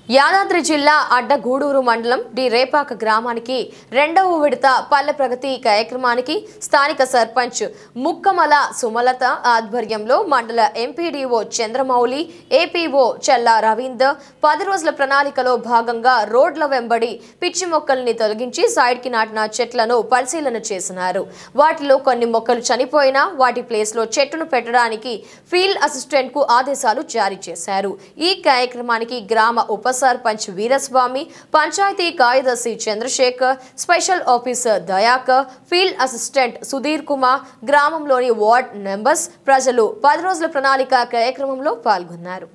యాదాద్రి జిల్లా అడ్డగూడూరు మండలం డి రేపాక గ్రామానికి రెండవ విడత పల్లె ప్రగతి కార్యక్రమానికి స్థానిక సర్పంచ్ ముక్కమల సుమలత ఆధ్వర్యంలో మండల ఎంపీడీఓ చంద్రమౌళి ఏపీఓ చెల్లా రవీందర్ పది రోజుల ప్రణాళికలో భాగంగా రోడ్ల వెంబడి పిచ్చి మొక్కల్ని తొలగించి సైడ్కి నాటిన చెట్లను పరిశీలన చేసినారు వాటిలో కొన్ని మొక్కలు చనిపోయినా వాటి ప్లేస్లో చెట్టును పెట్టడానికి ఫీల్డ్ అసిస్టెంట్ కు ఆదేశాలు జారీ చేశారు ఈ కార్యక్రమానికి గ్రామ ఉప సర్పంచ్ వీరస్వామి పంచాయతీ కార్యదర్శి Chandrasekhar special officer Dayakar field assistant Sudheer Kumar గ్రామంలోని వార్డ్ మెంబర్స్ ప్రజలు పది రోజుల ప్రణాళిక కార్యక్రమంలో పాల్గొన్నారు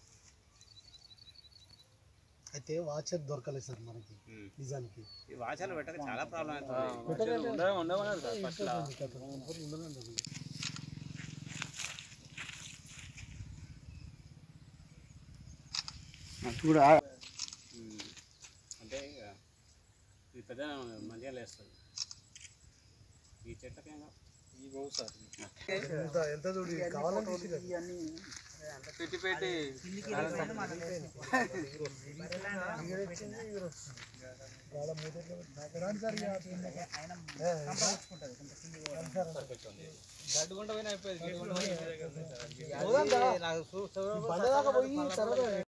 అయితే వాచర్ దొరకలేదు సార్ మనకి నిజానికి ఈ వాచాలు పెట్టక చాలా ప్రాబ్లం అవుతుంది అంటే ఇక ఇది పెద్ద మంచిగా లేస్తుంది ఈ చెట్లకేం ఈ పోవు సార్ ఎంత ఎంత చూడు కావాలంటే పెట్టి పెట్టి బండి దాకా పోయి తర్వాత